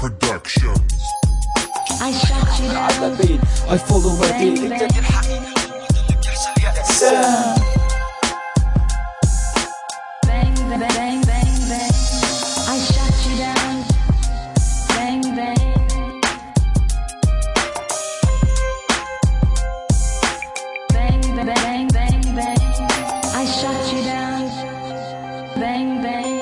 Productions. I shut you down. على مين I follow my Bang, beat bang. انت دي الحقيقة اللي بيحصل يا انسان Bang, bang, bang, bang, bang. I shut you down. Bang, bang. Bang, bang, bang, bang, bang. I shut you down. Bang, bang.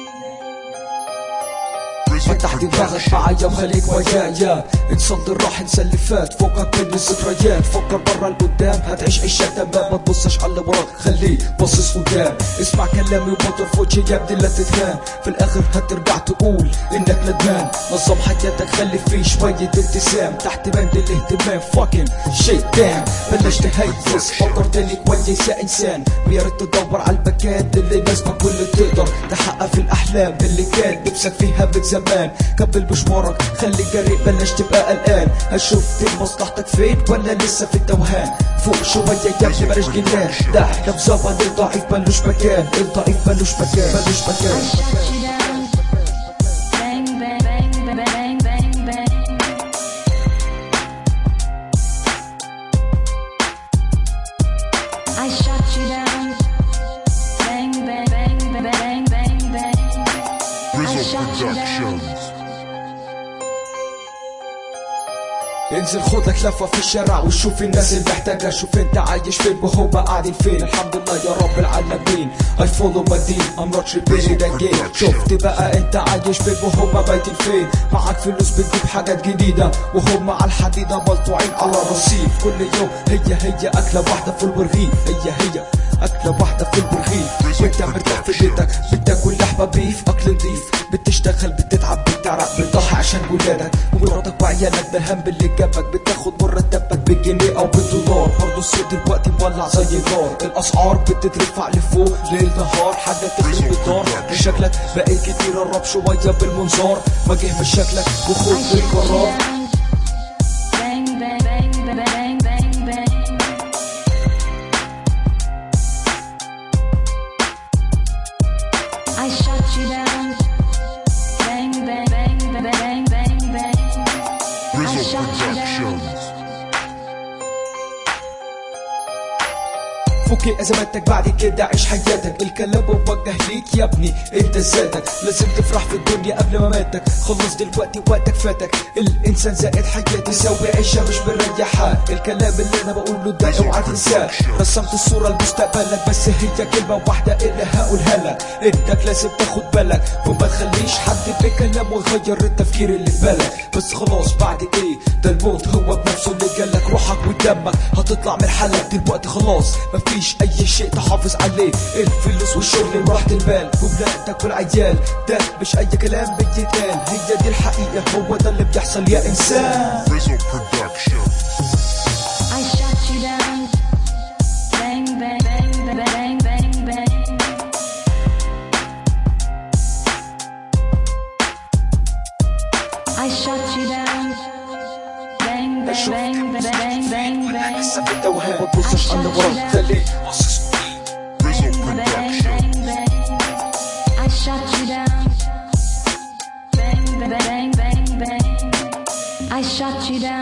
فتح دماغك معايا وخليك ويايا نصدر راح ننسى اللي فات فوقك من الذكريات فكر برا لقدام هتعيش عيشة تمام ما تبصش على اللي وراك خليه باصص قدام اسمع كلامي وبطل في وجهي يا ابني لا تتهان في الاخر هترجع تقول انك ندمان نظم حياتك خلي فيه شوية التزام تحت بند الاهتمام فاكن شيت دام بلاش تهيس فكر تاني كويس يا انسان ويا ريت تدور على المكان اللي يناسبك واللي تقدر تحقق في الاحلام اللي كان نفسك فيها من زمان كمل مشوارك خليك جريء بلاش تبقى قلقان هشوف مصلحتك فين ولا لسه في التوهان فوق شوية يا ابني بلاش جنان ده احنا في زمن الضعيف ملوش مكان الضعيف ملوش مكان ملوش I مكان shut you down. Bang, bang, bang, bang, bang, bang, bang. I shut you down. Bang, bang, bang, bang, bang, bang, bang. I Rizzo shut you down. Productions. انزل خد لك لفه في الشارع وشوف الناس اللي محتاجه شوف انت عايش فين وهو قاعدين فين الحمد لله يا رب العالمين I follow my dean I'm not tripping it again شفت بقى انت عايش فين وهم بايتين فين معاك فلوس بتجيب حاجات جديده وهم على الحديده ملطوعين على الرصيف كل يوم هي هي اكله واحده في الورغيف هي هي اكله واحده في الورغيف وانت مرتاح في بيتك بتاكل لحمه بيف اكل نضيف بتشتغل بتتعب بتعرق بتضحي عشان ولادك ومراتك وعيالك بالهم اللي جنبك بتاخد مرتبك بالجنيه او بالدولار برضه السوق دلوقتي مولع زي النار الاسعار بتترفع لفوق ليل نهار حاجه تخرب الدار شكلك بقيت كتير قرب شويه بالمنظار واجه مشاكلك I وخد shut you القرار down. Bang, bang, bang, bang, bang, bang. I shut you down. Bang, bang, bang, bang, bang, bang. I Rizzo shut you down. Productions. فك ازماتك بعد كده عيش حياتك الكلام موجه ليك يا ابني انت ذاتك لازم تفرح في الدنيا قبل ما ماتك خلص دلوقتي وقتك فاتك الانسان زائد حياتي سوي عيشه مش مريحه الكلام اللي انا بقوله ده اوعى تنساه رسمت الصوره لمستقبلك بس هي كلمه واحده اللي هقولها لك انك لازم تاخد بالك وما تخليش حد بكلامه يغير التفكير اللي في بالك بس خلاص بعد ايه ده الموت هو بنفسه اللي جالك روحك ودمك هتطلع من حالك دلوقتي خلاص مفيش اي شيء تحافظ عليه الفلوس والشغل وراحة البال وبلادك والعيال ده مش اي كلام بيتقال هي دي الحقيقة هو ده اللي بيحصل يا انسان Rizzo Productions. I shut you down. Bang, bang, bang, bang, bang, bang. I shut you down. Bang, bang, bang, bang, bang, bang. لسه في التوهان ما تبصش على اللي وراك خليك باصص Rizzo Bang, bang, Productions. bang, bang. I shut you down. Bang, bang, bang, bang, bang. I shut you down.